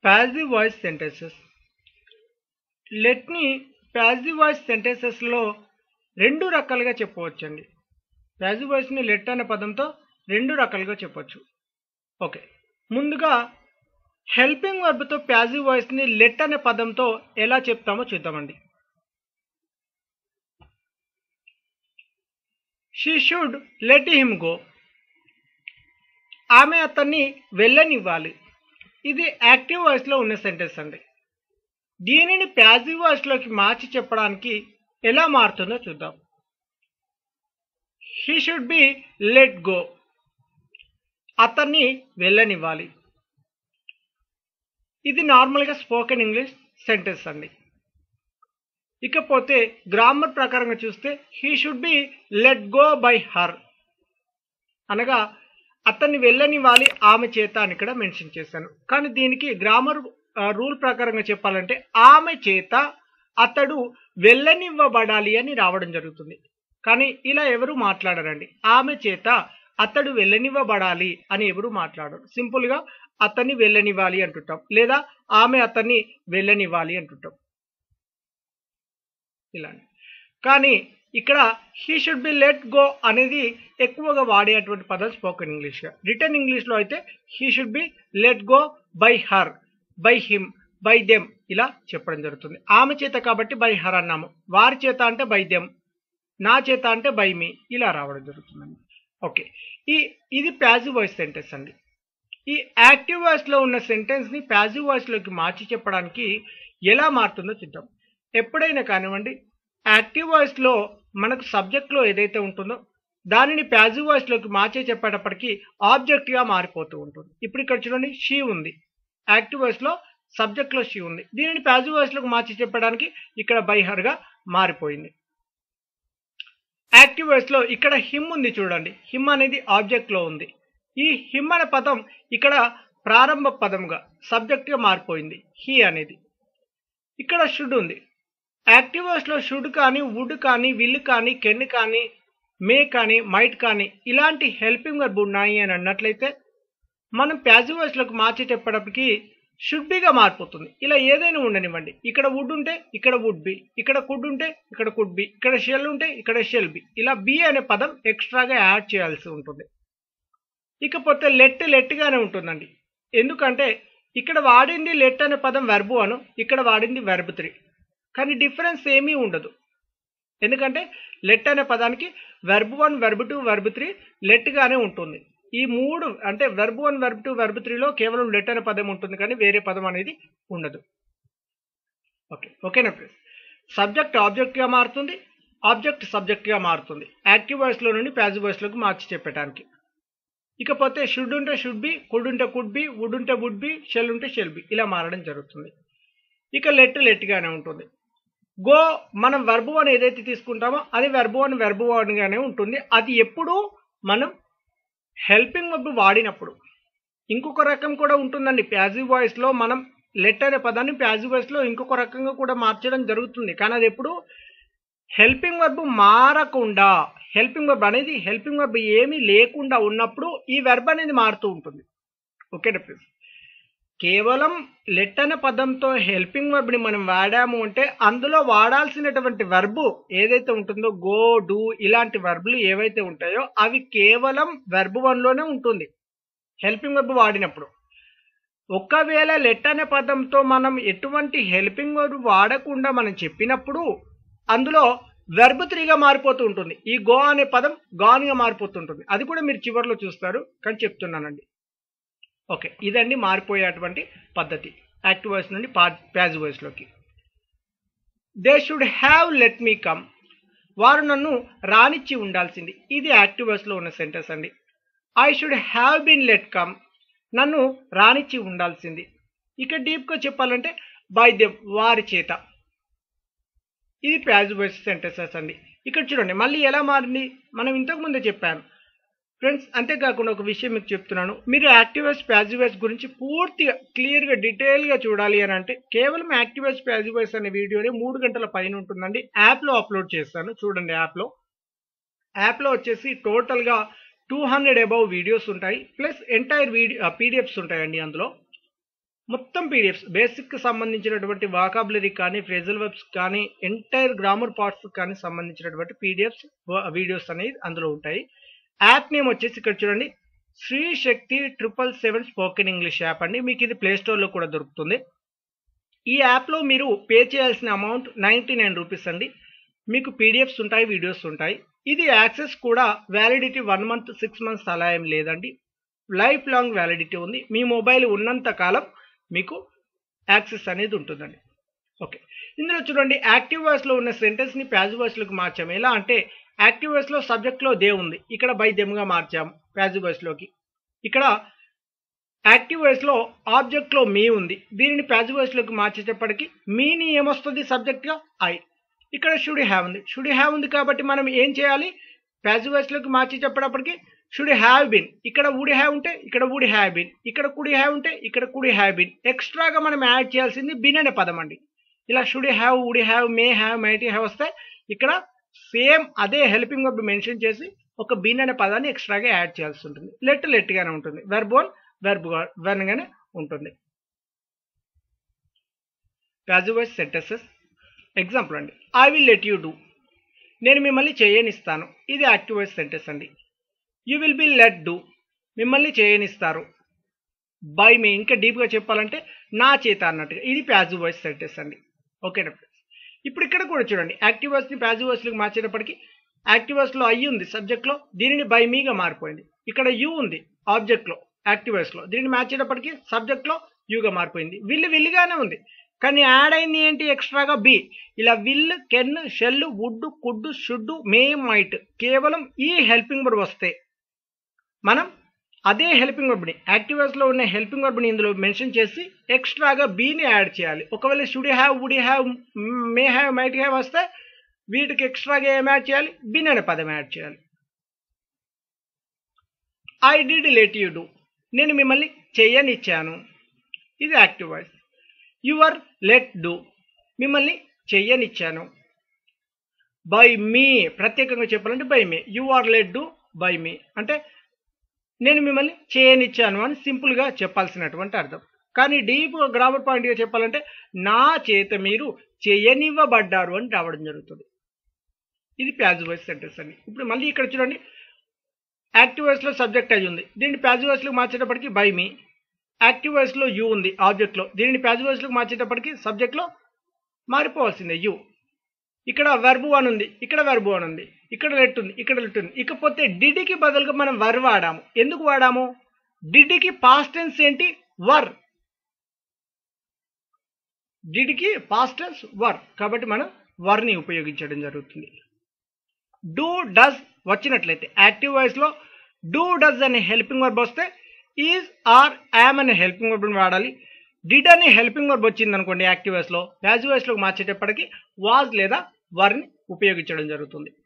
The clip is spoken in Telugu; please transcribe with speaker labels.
Speaker 1: ప్యాసివ్ వాయిస్ సెంటెన్సెస్ లెట్ని ప్యాసివ్ వాయిస్ సెంటెన్సెస్లో రెండు రకాలుగా చెప్పవచ్చండి ప్యాసివ్ వాయిస్ని లెట్ అనే పదంతో రెండు రకాలుగా చెప్పొచ్చు ఓకే ముందుగా హెల్పింగ్ వర్బ్తో ప్యాసివ్ వాయిస్ని లెట్ అనే పదంతో ఎలా చెప్తామో చూద్దామండి she should let him go ఆమె అతన్ని వెళ్ళనివ్వాలి ఇది యాక్టివ్ వాయిస్లో ఉన్న సెంటెన్స్ అండి దీనిని ప్యాసివ్ వాయిస్లోకి మార్చి చెప్పడానికి ఎలా మారుతుందో చూద్దాం he should be let go అతన్ని వెళ్ళనివ్వాలి ఇది నార్మల్గా స్పోకెన్ ఇంగ్లీష్ సెంటెన్స్ అండి ఇకపోతే గ్రామర్ ప్రకారంగా చూస్తే he should be let go by her అనగా అతన్ని వెళ్ళనివ్వాలి ఆమె చేత అని ఇక్కడ మెన్షన్ చేశాను కానీ దీనికి గ్రామర్ రూల్ ప్రకారంగా చెప్పాలంటే ఆమె చేత అతడు వెళ్ళనివ్వబడాలి అని రావడం జరుగుతుంది కానీ ఇలా ఎవరు మాట్లాడరండి ఆమె చేత అతడు వెళ్ళనివ్వబడాలి అని ఎవరు మాట్లాడరు సింపుల్గా అతన్ని వెళ్ళనివ్వాలి అంటుంటాం లేదా ఆమె అతన్ని వెళ్ళనివ్వాలి అంటుంటాం ఇలా కానీ ఇక్కడ he should be let go అనేది ఎక్కువగా వాడేటువంటి పదం స్పోకెన్ ఇంగ్లీష్గా రిటర్న్ ఇంగ్లీష్లో అయితే he should be let go by her by him by them ఇలా చెప్పడం జరుగుతుంది ఆమె చేత కాబట్టి బై హర్ అన్నాము వారి చేత అంటే బై దెమ్ నా చేత అంటే బై మీ ఇలా రావడం జరుగుతుందండి ఓకే ఈ ఇది ప్యాసివ్ వాయిస్ సెంటెన్స్ అండి ఈ యాక్టివ్ వాయిస్లో ఉన్న సెంటెన్స్ని ప్యాసివ్ వాయిస్లోకి మార్చి చెప్పడానికి ఎలా మారుతుందో చూద్దాం ఎప్పుడైనా కానివ్వండి యాక్టివ్ వాయిస్లో మనకు సబ్జెక్ట్లో ఏదైతే ఉంటుందో దానిని ప్యాసివ్ వాయిస్లోకి మార్చే చెప్పేటప్పటికి ఆబ్జెక్ట్గా మారిపోతూ ఉంటుంది ఇప్పుడు ఇక్కడ చూడండి షీ ఉంది యాక్టివ్ వాయిస్లో సబ్జెక్ట్లో షీ ఉంది దీనిని ప్యాసివ్ వాయిస్లోకి మార్చి చెప్పడానికి ఇక్కడ బైహర్గా మారిపోయింది యాక్టివ్ వాయిస్లో ఇక్కడ హిమ్ ఉంది చూడండి హిమ్ అనేది ఆబ్జెక్ట్లో ఉంది ఈ హిమ్ అనే పదం ఇక్కడ ప్రారంభ పదంగా సబ్జెక్ట్గా మారిపోయింది హీ అనేది ఇక్కడ షుడ్ ఉంది యాక్టివ్ వాయిస్లో షుడ్ కానీ వుడ్ కానీ విల్ కానీ కెన్ కానీ మే కానీ మైట్ కానీ ఇలాంటి హెల్పింగ్ వర్బ్ ఉన్నాయి అని అన్నట్లయితే మనం ప్యాసివ్ వాయిస్లోకి మార్చి చెప్పేటప్పటికి షుడ్ బిగా మారిపోతుంది ఇలా ఏదైనా ఉండనివ్వండి ఇక్కడ వుడ్ ఉంటే ఇక్కడ వుడ్ బి ఇక్కడ కుడ్ ఉంటే ఇక్కడ కుడ్ బి ఇక్కడ షెల్ ఉంటే ఇక్కడ షెల్ బి ఇలా బి అనే పదం ఎక్స్ట్రాగా యాడ్ చేయాల్సి ఉంటుంది ఇకపోతే లెట్ లెట్గానే ఉంటుందండి ఎందుకంటే ఇక్కడ వాడింది లెట్ అనే పదం వెర్బు అను ఇక్కడ వాడింది వెర్బ్ త్రీ కానీ డిఫరెన్స్ ఏమీ ఉండదు ఎందుకంటే లెట్ అనే పదానికి verb one verb two verb three లెట్గానే ఉంటుంది ఈ మూడు అంటే verb one verb two verb త్రీలో కేవలం లెట్ అనే పదం ఉంటుంది కానీ వేరే పదం అనేది ఉండదు ఓకే ఓకేనా ఫ్రెండ్స్ సబ్జెక్ట్ ఆబ్జెక్ట్గా మారుతుంది ఆబ్జెక్ట్ సబ్జెక్ట్గా మారుతుంది యాక్టివ్ వాయిస్లో నుండి ప్యాసివ్ వాయిస్లోకి మార్చి చెప్పడానికి ఇకపోతే షుడ్ ఉంటే షుడ్ బి కుడ్ ఉంటే కుడ్ బి వుడ్ ఉంటే వుడ్ బి షెల్ ఉంటే షెల్ బి ఇలా మారడం జరుగుతుంది ఇక లెట్ లెట్గానే ఉంటుంది గో మనం వెర్బు వన్ ఏదైతే తీసుకుంటామో అది వెర్బు వన్ వెర్బు వన్గానే ఉంటుంది అది ఎప్పుడు మనం హెల్పింగ్ వర్బ్ వాడినప్పుడు ఇంకొక రకం కూడా ఉంటుందండి ప్యాసివ్ వాయిస్లో మనం లెట్ అనే పదాన్ని ప్యాసివ్ వాయిస్లో ఇంకొక రకంగా కూడా మార్చడం జరుగుతుంది కానీ అది ఎప్పుడు హెల్పింగ్ వర్బ్ మారకుండా హెల్పింగ్ వర్బ్ అనేది హెల్పింగ్ వర్బ్ ఏమీ లేకుండా ఉన్నప్పుడు ఈ వెర్బ్ అనేది మారుతూ ఉంటుంది ఓకేనా ప్లీజ్ కేవలం లెట్ అనే పదంతో హెల్పింగ్ వర్బ్ని మనం వాడాము అంటే అందులో వాడాల్సినటువంటి వర్బు ఏదైతే ఉంటుందో గో డూ ఇలాంటి వర్బులు ఏవైతే ఉంటాయో అవి కేవలం వెర్బ్ వన్లోనే ఉంటుంది హెల్పింగ్ వర్బ్ వాడినప్పుడు ఒకవేళ లెట్ అనే పదంతో మనం ఎటువంటి హెల్పింగ్ వర్బ్ వాడకుండా మనం చెప్పినప్పుడు అందులో వెర్బ్ త్రీగా మారిపోతూ ఉంటుంది ఈ గో అనే పదం గాన్గా మారిపోతుంటుంది అది కూడా మీరు చివరిలో చూస్తారు కానీ చెప్తున్నానండి ఓకే ఇదండి మారిపోయేటువంటి పద్ధతి యాక్టివ్ వాయిస్ నుండి ప్యాజివ్ వాయిస్లోకి they should have let me come వారు నన్ను రానిచ్చి ఉండాల్సింది ఇది యాక్టివ్ వాయిస్లో ఉన్న సెంటెన్స్ అండి I should have been let come నన్ను రానిచ్చి ఉండాల్సింది ఇక డీప్గా చెప్పాలంటే బై దెమ్ వారి చేత ఇది ప్యాజివ్ వాయిస్ సెంటెన్సెస్ అండి ఇక్కడ చూడండి మళ్ళీ ఎలా మారింది మనం ఇంతకు ముందే చెప్పాను ఫ్రెండ్స్ అంతేకాకుండా ఒక విషయం మీకు చెప్తున్నాను మీరు యాక్టివేస్ ప్యాజివేస్ గురించి పూర్తిగా క్లియర్గా డీటెయిల్గా చూడాలి అని అంటే కేవలం యాక్టివేస్ ప్యాజివేస్ అనే వీడియోని మూడు గంటల పైన ఉంటుందండి యాప్లో అప్లోడ్ చేస్తాను చూడండి యాప్లో యాప్లో వచ్చేసి టోటల్గా టూ హండ్రెడ్ అబౌవ్ వీడియోస్ ఉంటాయి ప్లస్ ఎంటైర్ వీడియో పీడిఎఫ్స్ ఉంటాయండి అందులో మొత్తం పీడిఎఫ్స్ బేసిక్ సంబంధించినటువంటి వాకాబులరీ కానీ ఫ్రేజల్ వెబ్స్ కానీ ఎంటైర్ గ్రామర్ పార్ట్స్ కానీ సంబంధించినటువంటి పీడిఎఫ్స్ వీడియోస్ అనేది అందులో ఉంటాయి యాప్ నేమ్ వచ్చేసి ఇక్కడ చూడండి Shri Shakti triple seven spoken English app అండి మీకు ఇది ప్లే స్టోర్లో కూడా దొరుకుతుంది ఈ యాప్లో మీరు పే చేయాల్సిన అమౌంట్ నైంటీ నైన్ రూపీస్ అండి మీకు పీడిఎఫ్స్ ఉంటాయి వీడియోస్ ఉంటాయి ఇది యాక్సెస్ కూడా validity one month six months అలా ఏం లేదండి లైఫ్ లాంగ్ వ్యాలిడిటీ ఉంది మీ మొబైల్ ఉన్నంత కాలం మీకు యాక్సెస్ అనేది ఉంటుందండి ఓకే ఇందులో చూడండి యాక్టివ్ వాయిస్లో ఉన్న సెంటెన్స్ని ప్యాజివ్ వాయిస్లోకి మార్చాము ఎలా అంటే యాక్టివ్ వాయిస్లో సబ్జెక్ట్లో దే ఉంది ఇక్కడ బై దెమ్గా మార్చాము ప్యాజివ్ వాయిస్లోకి ఇక్కడ యాక్టివ్ వాయిస్లో ఆబ్జెక్ట్లో మీ ఉంది దీనిని ప్యాజివ్ వాయిస్లోకి మార్చేటప్పటికి మీని ఏమొస్తుంది సబ్జెక్ట్గా ఐ ఇక్కడ షుడ్ హ్యావ్ ఉంది షుడ్ హ్యావ్ ఉంది కాబట్టి మనం ఏం చేయాలి ప్యాజివ్ వాయిస్లోకి మార్చి చెప్పేటప్పటికి షుడ్ హ్యావ్ బిన్ ఇక్కడ వుడ్ హ్యావ్ ఉంటే ఇక్కడ వుడ్ హ్యావ్ బిన్ ఇక్కడ కుడి హ్యావ్ ఉంటే ఇక్కడ కుడి హ్యావ్ బిన్ ఎక్స్ట్రాగా మనం యాడ్ చేయాల్సింది బిన్ అనే పదం అండి ఇలా should have would have may have might have వస్తే ఇక్కడ సేమ్ అదే హెల్పింగ్ వర్బ్ మెన్షన్ చేసి ఒక బిన్ అనే పదాన్ని ఎక్స్ట్రాగా యాడ్ చేయాల్సి ఉంటుంది లెట్ లెట్గానే ఉంటుంది వెర్బోన్ వెర్బ్ వెర్న్గానే ఉంటుంది ప్యాజివ్ వాయిస్ సెంటెన్సెస్ ఎగ్జాంపుల్ అండి I will let you do నేను మిమ్మల్ని చేయనిస్తాను ఇది యాక్టివ్ వాయిస్ సెంటెన్స్ అండి you will be let do మిమ్మల్ని చేయనిస్తారు బై మీ ఇంకా డీప్గా చెప్పాలంటే నా చేత అన్నట్టుగా ఇది ప్యాజివ్ వాయిస్ సెంటెన్స్ అండి ఓకేనా ఇప్పుడు ఇక్కడ కూడా చూడండి యాక్టివ్ వాయిస్ని ప్యాజివ్ వాయిస్లోకి మార్చేటప్పటికి యాక్టివ్ వాయిస్లో అయ్యి ఉంది సబ్జెక్ట్లో దీనిని బై మీగా మారిపోయింది ఇక్కడ యూ ఉంది ఆబ్జెక్ట్లో యాక్టివ్ వాయిస్లో దీనిని మార్చేటప్పటికి సబ్జెక్ట్లో యూగా మారిపోయింది విల్ విల్గానే ఉంది కానీ యాడ్ అయింది ఏంటి ఎక్స్ట్రాగా బి ఇలా will can shall would could should may might కేవలం ఈ హెల్పింగ్ వర్బ్ వస్తే మనం అదే హెల్పింగ్ వర్బ్ని యాక్టివర్స్లో ఉన్న హెల్పింగ్ వర్బ్ని ఇందులో మెన్షన్ చేసి ఎక్స్ట్రాగా బీని యాడ్ చేయాలి ఒకవేళ should have would have may have might have వస్తే వీటికి ఎక్స్ట్రాగా ఏం యాడ్ చేయాలి బిన్ అనే పదం యాడ్ చేయాలి I did let you do నేను మిమ్మల్ని చెయ్యనిచ్చాను ఇది active voice your let do మిమ్మల్ని చెయ్యనిచ్చాను బై మీ ప్రత్యేకంగా చెప్పాలంటే by me you are let do by me అంటే నేను మిమ్మల్ని చేయనిచ్చాను అని సింపుల్గా చెప్పాల్సినటువంటి అర్థం కానీ డీప్ గ్రామర్ పాయింట్గా చెప్పాలంటే నా చేత మీరు చేయనివ్వబడ్డారు అని రావడం జరుగుతుంది ఇది ప్యాజివ్ వాయిస్ సెంటెన్స్ అండి ఇప్పుడు మళ్ళీ ఇక్కడ చూడండి యాక్టివ్ వాయిస్లో సబ్జెక్ట్ అయి ఉంది దీన్ని ప్యాజివ్ వాయిస్లో మార్చేటప్పటికి బై మీ యాక్టివ్ వాయిస్లో యూ ఉంది ఆబ్జెక్ట్లో దీనిని ప్యాజివ్ వాయిస్లోకి మార్చేటప్పటికి సబ్జెక్ట్లో మారిపోవాల్సిందే యూ ఇక్కడ వెర్బు వన్ ఉంది ఇక్కడ వెర్బు వన్ ఉంది ఇక్కడ లెట్ ఉంది ఇక్కడ లెట్ ఉంది ఇకపోతే డిడికి బదులుగా మనం వర్ వాడాము ఎందుకు వాడాము డిడికి పాస్ట్ టెన్స్ ఏంటి వర్ డిడికి పాస్ట్ టెన్స్ వర్ కాబట్టి మనం వర్ని ఉపయోగించడం జరుగుతుంది డూ డస్ వచ్చినట్లయితే యాక్టివ్ వాయిస్లో డూ డస్ అనే హెల్పింగ్ వర్బ్ వస్తే ఈజ్ ఆర్ యామ్ అనే హెల్పింగ్ వర్బ్ని వాడాలి డిడ్ అనే హెల్పింగ్ వర్బ్ వచ్చింది అనుకోండి యాక్టివ్ వాయిస్లో ప్యాజివ్ వాయిస్లోకి మార్చేటప్పటికి వాజ్ లేదా వర్ని ఉపయోగించడం జరుగుతుంది